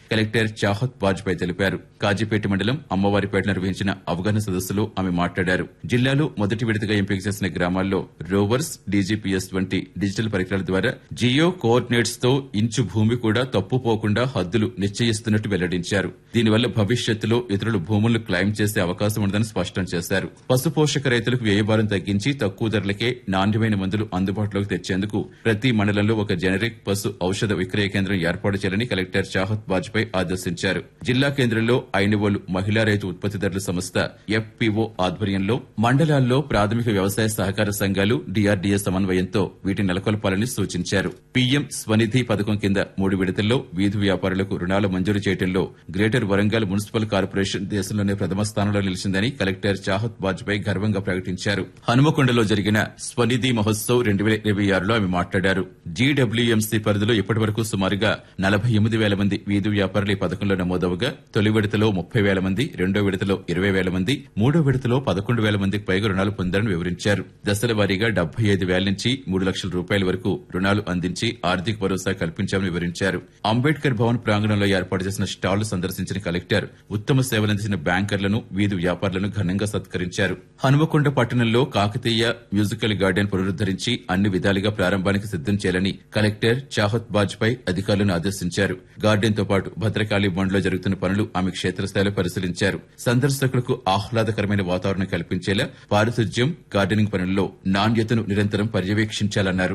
collector Chahat Vajpayee తెలిపారు కాజీపేట మండలం అమ్మవారిపేట నిర్వహించిన అవగాహన సదస్సులో ఆమె మాట్లాడారు జిల్లాలో మొదటి విడతగా ఎంపిక చేసిన గ్రామాల్లో రోవర్స్ డీజీపీఎస్ వంటి డిజిటల్ పరికరాల ద్వారా జియో కోఆర్డినేట్స్ తో ఇంచు భూమి కూడా తప్పుపోకుండా హద్దులు నిశ్చయిస్తున్నట్టు వెల్లడించారు దీనివల్ల భవిష్యత్తులో ఇతరుల భూములను క్లైమ్ చేసే అవకాశం ఉండదని స్పష్టం చేశారు పశు పోషక రైతులకు వ్యయభారం తగ్గించి తక్కువ ధరలకే నాణ్యమైన మందులు అందుబాటులోకి తెచ్చేందుకు ప్రతి మండలంలో ఒక జనరిక్ పశు ఔషధ విక్రయ కేంద్రం ఏర్పాటు చేయాలని కలెక్టర్ చాహత్ వాజ్పేయి ఆదేశించారు జిల్లా కేంద్రంలో ఐనువోలు మహిళా రైతు ఉత్పత్తిదారుల సంస్థ ఎఫ్పీఓ ఆధ్వర్యంలో మండలాల్లో ప్రాథమిక వ్యవసాయ సహకార సంఘాలు డీఆర్డీఏ సమన్వయంతో వీటిని నెలకొల్పాలని సూచించారు పీఎం స్వనిధి పథకం కింద మూడు విడతల్లో వీధి వ్యాపారులకు రుణాలు మంజూరు చేయడంలో గ్రేటర్ వరంగల్ మున్సిపల్ కార్పొరేషన్ దేశంలోనే ప్రథమ స్థానంలో నిలిచిందని కలెక్టర్ చాహత్ వాజ్పేయి గర్వంగా ప్రకటించారు హనుమకొండలో జరిగిన స్వనిధి మహోత్సవ్ రెండు వేల ఇరవై ఆరులో ఆమె మాట్లాడారు జీడబ్ల్యూఎంసీ పరిధిలో ఇప్పటి వరకు సుమారుగా నలభై ఎనిమిది వేల మంది వీధి వ్యాపారులు ఈ పథకంలో నమోదవగా తొలి విడతలో ముప్పై వేల మంది రెండో విడతలో ఇరవై వేల మంది మూడో విడతలో పదకొండు వేల మందికి పైగా రుణాలు పొందారని వివరించారు దశల వారీగా డెబ్బై ఐదు వేల నుంచి మూడు లక్షల రూపాయల వరకు రుణాలు అందించి ఆర్థిక భరోసా కల్పించామని వివరించారు అంబేద్కర్ భవన్ ప్రాంగణంలో ఏర్పాటు చేసిన స్టాళ్లు సందర్శించిన కలెక్టర్ ఉత్తమ సేవలందించిన బ్యాంకర్లను వీధి వ్యాపారులను ఘనంగా సత్కరించారు హనుమకొండ పట్టణంలో కాకతీయ మ్యూజికల్ గార్డెన్ పునరుద్దరించి అన్ని విధాలుగా ప్రారంభానికి సిద్దం చేయాలని కలెక్టర్ చాహత్ బాజ్పేయి అధికారులను ఆదేశించారు గార్డెన్ తో పాటు భద్రకాళి బండ్లో జరుగుతున్న పనులు ఆమె క్షేత్రస్థాయిలో పరిశీలించారు సందర్శకులకు ఆహ్లాదకరమైన వాతావరణం కల్పించేలా పారిశుధ్యం గార్డెనింగ్ పనుల్లో నాణ్యతను నిరంతరం పర్యవేక్షించాలన్నారు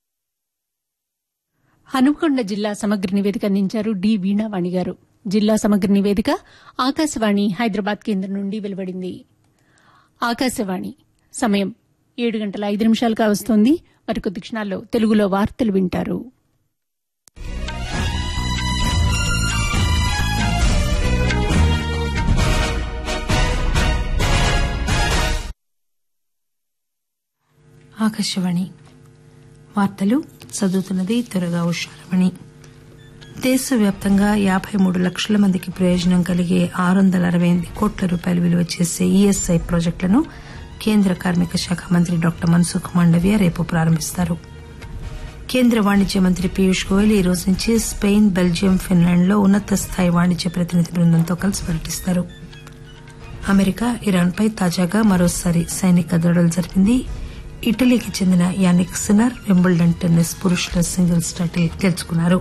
హనుమకొండ జిల్లా సమగ్ర నివేదిక అందించారు డి వీణావాణి గారు జిల్లా సమగ్ర నివేదిక ఆకాశవాణి హైదరాబాద్ కేంద్రం నుండి వెలువడింది ఆకాశవాణి సమయం ఏడు గంటల ఐదు నిమిషాలుగా వస్తోంది మరికొద్ది క్షణాల్లో తెలుగులో వార్తలు వింటారు ఆకాశవాణి వార్తలు చదువుతున్నది త్వరగా ఉషారమణి దేశవ్యాప్తంగా యాబై మూడు లక్షల మందికి ప్రయోజనం కలిగే ఆరు వందల అరవై ఎనిమిది కోట్ల రూపాయలు విలువ చేసే ఈఎస్ఐ ప్రాజెక్టులను కేంద్ర కార్మిక శాఖ మంత్రి డాక్టర్ మన్సుఖ్ మాండవ్య రేపు ప్రారంభిస్తారు కేంద్ర వాణిజ్య మంత్రి పీయూష్ గోయల్ ఈ రోజు నుంచి స్పెయిన్ బెల్జియం ఫిన్లాండ్ లో ఉన్నత స్థాయి వాణిజ్య ప్రతినిధి బృందంతో కలిసి పర్యటిస్తారు అమెరికా ఇరాన్పై తాజాగా మరోసారి సైనిక దాడులు జరిపింది ఇటలీకి చెందిన యానిక్ సినర్ వింబుల్డన్ టెన్నిస్ పురుషుల సింగిల్స్ టైటిల్ గెలుచుకున్నారు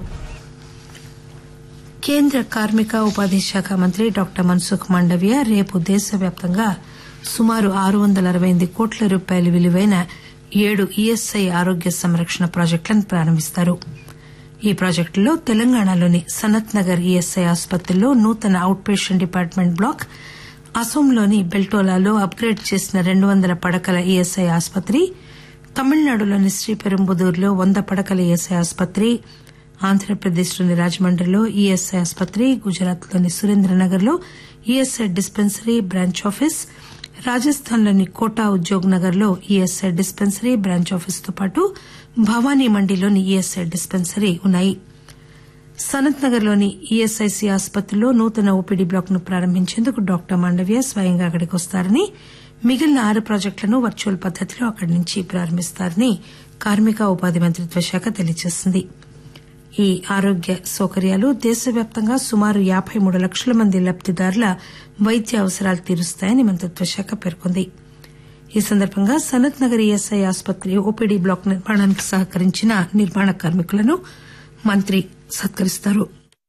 కేంద్ర కార్మిక ఉపాధి శాఖ మంత్రి డాక్టర్ మన్సుఖ్ మాండవ్య రేపు దేశవ్యాప్తంగా సుమారు ఆరు వందల అరవై ఎనిమిది కోట్ల రూపాయల విలువైన ఏడు ఈఎస్ఐ ఆరోగ్య సంరక్షణ ప్రాజెక్టులను ప్రారంభిస్తారు ఈ ప్రాజెక్టుల్లో తెలంగాణలోని సనత్ నగర్ ఈఎస్ఐ ఆసుపత్రిలో నూతన అవుట్ పేషెంట్ డిపార్ట్మెంట్ బ్లాక్ అసోంలోని బెల్టోలాలో అప్గ్రేడ్ చేసిన రెండు వందల పడకల ఈఎస్ఐ ఆసుపత్రి తమిళనాడులోని శ్రీపెరుంబుదూరులో వంద పడకల ఈఎస్ఐ ఆసుపత్రి ఆంధ్రప్రదేశ్లోని రాజమండ్రిలో ఈఎస్ఐ ఆసుపత్రి గుజరాత్లోని సురేంద్రనగర్ లో ఈఎస్ఐ డిస్పెన్సరీ బ్రాంచ్ ఆఫీస్ రాజస్థాన్లోని కోటా ఉద్యోగ్ నగర్ లో ఈఎస్ఐ డిస్పెన్సరీ బ్రాంచ్ ఆఫీస్ తో పాటు భవానీ మండిలోని ఈఎస్ఐ డిస్పెన్సరీ ఉన్నాయి సనత్ నగర్ లోని ఈఎస్ఐసి ఆసుపత్రిలో నూతన ఓపీడీ బ్లాక్ ను ప్రారంభించేందుకు డాక్టర్ మాండవ్య స్వయంగా అక్కడికి వస్తారని మిగిలిన ఆరు ప్రాజెక్టులను వర్చువల్ పద్దతిలో అక్కడి నుంచి ప్రారంభిస్తారని కార్మిక ఉపాధి మంత్రిత్వ శాఖ తెలియజేసింది ఈ ఆరోగ్య సౌకర్యాలు దేశవ్యాప్తంగా సుమారు యాబై మూడు లక్షల మంది లబ్దిదారుల వైద్య అవసరాలు తీరుస్తాయని మంత్రిత్వ శాఖ పేర్కొంది ఈ సందర్భంగా సనత్ నగర్ ఈఎస్ఐ ఆసుపత్రి ఓపీడీ బ్లాక్ నిర్మాణానికి సహకరించిన నిర్మాణ కార్మికులను మంత్రి సత్కరిస్తారు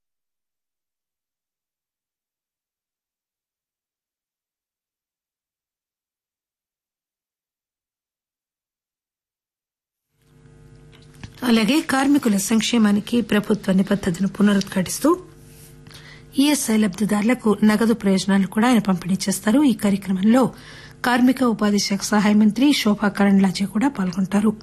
అలాగే కార్మికుల సంక్షేమానికి ప్రభుత్వ నిబద్దతను పునరుద్ఘాటిస్తూ ఈఎస్ఐ లబ్దిదారులకు నగదు ప్రయోజనాలు కూడా ఆయన పంపిణీ చేస్తారు ఈ కార్యక్రమంలో కార్మిక ఉపాధి శాఖ సహాయ మంత్రి శోభా కరండ్లాజే కూడా పాల్గొంటారు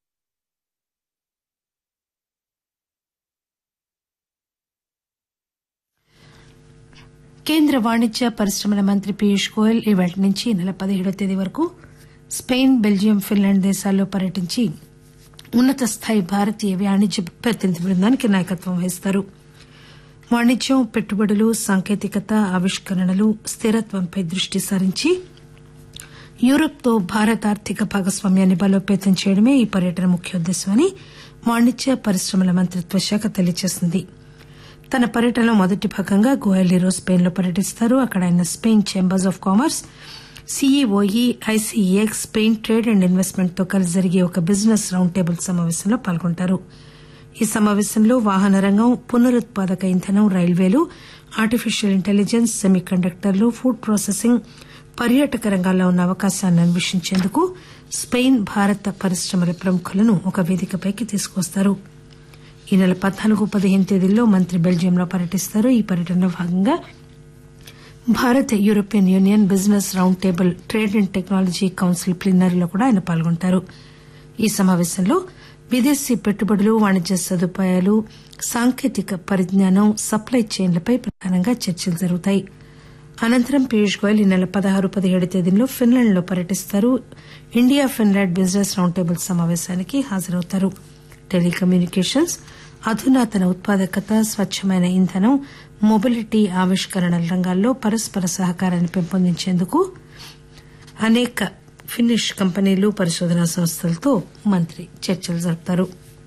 కేంద్ర వాణిజ్య పరిశ్రమల మంత్రి పీయూష్ గోయల్ ఇవాటి నుంచి ఈ నెల పదిహేడవ తేదీ వరకు స్పెయిన్ బెల్జియం ఫిన్లాండ్ దేశాల్లో పర్యటించి ఉన్నత స్థాయి భారతీయ వాణిజ్య ప్రతినిధి బృందానికి నాయకత్వం వహిస్తారు వాణిజ్యం పెట్టుబడులు సాంకేతికత ఆవిష్కరణలు స్థిరత్వంపై దృష్టి సారించి యూరప్తో భారత్ ఆర్థిక భాగస్వామ్యాన్ని బలోపేతం చేయడమే ఈ పర్యటన ముఖ్య ఉద్దేశమని వాణిజ్య పరిశ్రమల మంత్రిత్వ శాఖ తెలియజేసింది తన పర్యటనలో మొదటి భాగంగా గోయల్ ఈరోజు స్పెయిన్ లో పర్యటిస్తారు అక్కడ ఆయన Spain chambers of commerce CEOE ICEX Spain trade and investment తో కలిసి జరిగే ఒక బిజినెస్ రౌండ్ టేబుల్ సమావేశంలో పాల్గొంటారు ఈ సమావేశంలో వాహన రంగం పునరుత్పాదక ఇంధనం రైల్వేలు ఆర్టిఫిషియల్ ఇంటెలిజెన్స్ సెమీ కండక్టర్లు ఫుడ్ ప్రాసెసింగ్ పర్యాటక రంగాల్లో ఉన్న అవకాశాలను అన్వేషించేందుకు స్పెయిన్ భారత పరిశ్రమల ప్రముఖులను ఒక వేదికపైకి తీసుకువస్తారు ఈ నెల పద్నాలుగు పదిహేను తేదీల్లో మంత్రి బెల్జియంలో పర్యటిస్తారు ఈ పర్యటనలో భాగంగా Bharat European union business round table trade and technology council ప్లీనరీలో కూడా ఆయన పాల్గొంటారు ఈ సమావేశంలో విదేశీ పెట్టుబడులు వాణిజ్య సదుపాయాలు సాంకేతిక పరిజ్ఞానం సప్లై చైన్లపై ప్రధానంగా చర్చలు జరుగుతాయి అనంతరం పీయూష్ గోయల్ ఈ నెల పదహారు పదిహేడు తేదీల్లో ఫిన్లాండ్ లో పర్యటిస్తారు India Finland business round table సమావేశానికి హాజరవుతారు టెలికమ్యూనికేషన్స్ అధునాతన ఉత్పాదకత స్వచ్చమైన ఇంధనం మొబిలిటీ ఆవిష్కరణల రంగాల్లో పరస్పర సహకారాన్ని పెంపొందించేందుకు అనేక ఫిన్నిష్ కంపెనీలు పరిశోధనా సంస్థలతో మంత్రి చర్చలు జరుపుతారు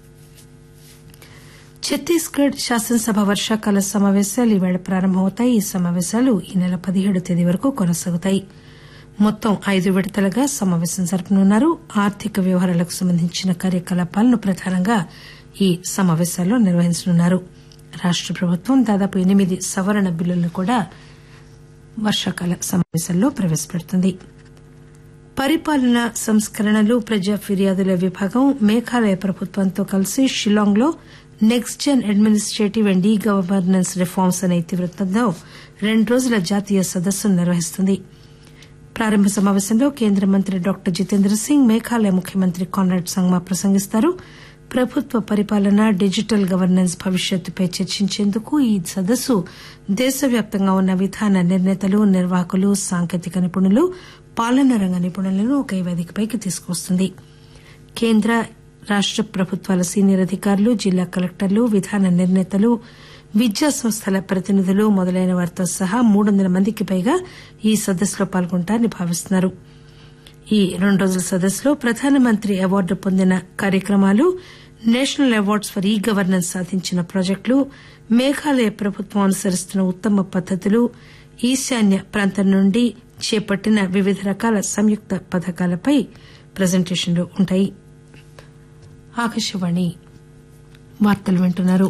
ఛత్తీస్గఢ్ శాసనసభ వర్షాకాల సమావేశాలు ఈవేళ ప్రారంభమవుతాయి ఈ సమావేశాలు ఈ నెల పదిహేడు తేదీ వరకు కొనసాగుతాయి మొత్తం ఐదు విడతలుగా సమావేశం జరపనున్నారు ఆర్థిక వ్యవహారాలకు సంబంధించిన కార్యకలాపాలను ప్రధానంగా ఈ సమావేశాల్లో నిర్వహించనున్నారు రాష్ట ప్రభుత్వం దాదాపు ఎనిమిది సవరణ బిల్లులను కూడా వర్షాకాల సమావేశాల్లో ప్రవేశపెడుతుంది పరిపాలన సంస్కరణలు ప్రజా ఫిర్యాదుల విభాగం మేఘాలయ ప్రభుత్వంతో కలిసి షిల్లాంగ్ లో next gen administrative and e governance reforms అనే ఇతివృత్తంలో రెండు రోజుల జాతీయ సదస్సును నిర్వహిస్తుంది ప్రారంభ సమావేశంలో కేంద్ర మంత్రి డాక్టర్ జితేంద్ర సింగ్ మేఘాలయ ముఖ్యమంత్రి కాన్రాడ్ సంగ్మా ప్రసంగిస్తారు ప్రభుత్వ పరిపాలన డిజిటల్ గవర్నెన్స్ భవిష్యత్తుపై చర్చించేందుకు ఈ సదస్సు దేశవ్యాప్తంగా ఉన్న విధాన నిర్ణేతలు నిర్వాహకులు సాంకేతిక నిపుణులు పాలనా రంగ నిపుణులను ఒకే వేదికపైకి తీసుకువస్తుంది కేంద్ర రాష్ట ప్రభుత్వాల సీనియర్ అధికారులు జిల్లా కలెక్టర్లు విధాన నిర్ణేతలు విద్యా సంస్థల ప్రతినిధులు మొదలైన వారితో సహా మూడు వందల మందికి పైగా ఈ సదస్సులో పాల్గొంటారని భావిస్తున్నారు ఈ రెండు రోజుల సదస్సులో ప్రధానమంత్రి అవార్డు పొందిన కార్యక్రమాలు national awards for e governance సాధించిన ప్రాజెక్టులు మేఘాలయ ప్రభుత్వం అనుసరిస్తున్న ఉత్తమ పద్దతులు ఈశాన్య ప్రాంతం నుండి చేపట్టిన వివిధ రకాల సంయుక్త పథకాలపై ప్రజెంటేషన్లు ఉంటాయి ఆకాశవాణి వార్తలు వింటున్నారు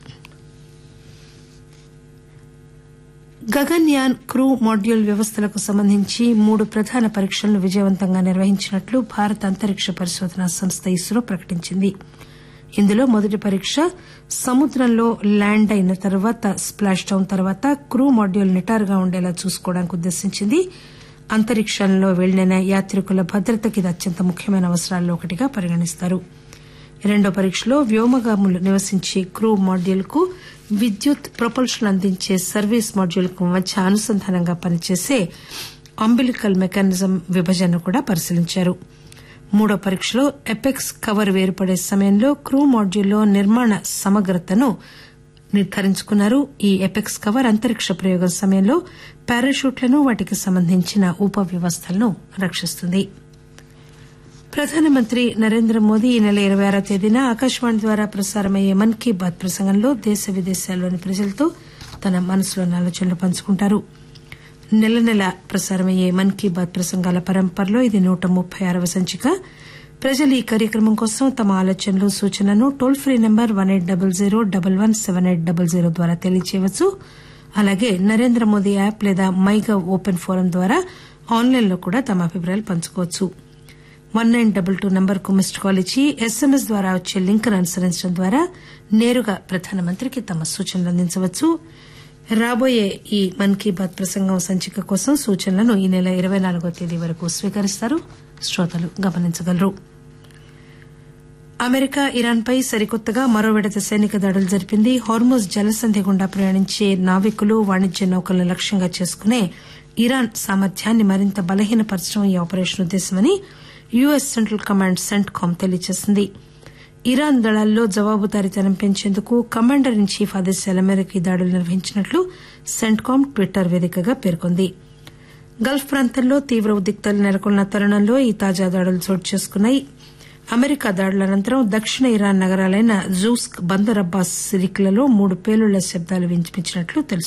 గగన్యాన్ క్రూ మాడ్యూల్ వ్యవస్థలకు సంబంధించి మూడు ప్రధాన పరీక్షలను విజయవంతంగా నిర్వహించినట్లు భారత అంతరిక్ష పరిశోధనా సంస్థ ఇస్రో ప్రకటించింది ఇందులో మొదటి పరీక్ష సముద్రంలో ల్యాండ్ అయిన తర్వాత స్ప్లాష్ డౌన్ తర్వాత క్రూ మాడ్యూల్ నిటారుగా ఉండేలా చూసుకోవడానికి ఉద్దేశించింది అంతరిక్షంలో వెళ్లిన యాత్రికుల భద్రతకి ఇది అత్యంత ముఖ్యమైన అవసరాల్లో ఒకటిగా పరిగణిస్తారు రెండో పరీక్షలో వ్యోమగాములు నివసించే క్రూ మాడ్యూల్ కు విద్యుత్ ప్రొపల్షన్ అందించే సర్వీస్ మాడ్యూల్ కు మధ్య అనుసంధానంగా పనిచేసే అంబిలికల్ మెకానిజం విభజనను కూడా పరిశీలించారు మూడో పరీక్షలో ఎపెక్స్ కవర్ వేరుపడే సమయంలో క్రూ మాడ్యూల్లో నిర్మాణ సమగ్రతను నిర్ధారించుకున్నారు ఈ ఎపెక్స్ కవర్ అంతరిక్ష ప్రయోగం సమయంలో పారాషూట్లను వాటికి సంబంధించిన ఉప వ్యవస్థలను రక్షిస్తుంది ప్రధానమంత్రి నరేంద్ర మోదీ ఈ నెల ఇరవై ఆరో తేదీన ఆకాశవాణి ద్వారా ప్రసారమయ్యే మన్ కీ బాత్ ప్రసంగంలో దేశ విదేశాల్లోని ప్రజలతో తన మనసులోని ఆలోచనలు పంచుకుంటారు నెల నెల ప్రసారమయ్యే మన్ కీ బాత్ ప్రసంగాల పరంపరలో ఇది నూట ముప్పై ఆరవ సంచిక ప్రజలు ఈ కార్యక్రమం కోసం తమ ఆలోచనలు సూచనలను toll free number one eight double zero double one seven eight double zero ద్వారా తెలియజేయవచ్చు అలాగే నరేంద్ర మోదీ యాప్ లేదా మైగవ్ ఓపెన్ ఫోరం ద్వారా ఆన్లైన్లో కూడా తమ అభిప్రాయాలు పంచుకోవచ్చు one nine double two number కు మిస్డ్ కాల్ ఇచ్చి ఎస్ఎంఎస్ ద్వారా వచ్చే లింక్ ను అనుసరించడం ద్వారా నేరుగా ప్రధానమంత్రికి తమ సూచనలు అందించవచ్చు రాబోయే ఈ మన్ కీ బాత్ ప్రసంగం సంచిక కోసం సూచనలను ఈ నెల ఇరవై నాలుగో తేదీ వరకు స్వీకరిస్తారు శ్రోతలు గమనించగలరు అమెరికా ఇరాన్ పై సరికొత్తగా మరో విడత సైనిక దాడులు జరిపింది హార్మోజ్ జలసంధి గుండా ప్రయాణించే నావికులు వాణిజ్య నౌకలను లక్ష్యంగా చేసుకునే ఇరాన్ సామర్థ్యాన్ని మరింత బలహీనపరచడం ఈ ఆపరేషన్ ఉద్దేశమని యుఎస్ సెంట్రల్ కమాండ్ సెంట్కామ్ తెలియజేసింది ఇరాన్ దళాల్లో జవాబుదారీతనం పెంచేందుకు కమాండర్ ఇన్ చీఫ్ ఆదేశాల మేరకు ఈ దాడులు నిర్వహించినట్లు సెంట్కామ్ ట్విట్టర్ వేదికగా పేర్కొంది గల్ఫ్ ప్రాంతంలో తీవ్ర ఉద్రిక్తలు నెలకొన్న తరుణంలో ఈ తాజా దాడులు చోటు చేసుకున్నాయి అమెరికా దాడుల అనంతరం దక్షిణ ఇరాన్ నగరాలైన జూస్క్ బందర్ అబ్బాస్ సిరిక్లలో మూడు పేలుళ్ల శబ్దాలు వినిపించినట్లు తెలుస్తోంది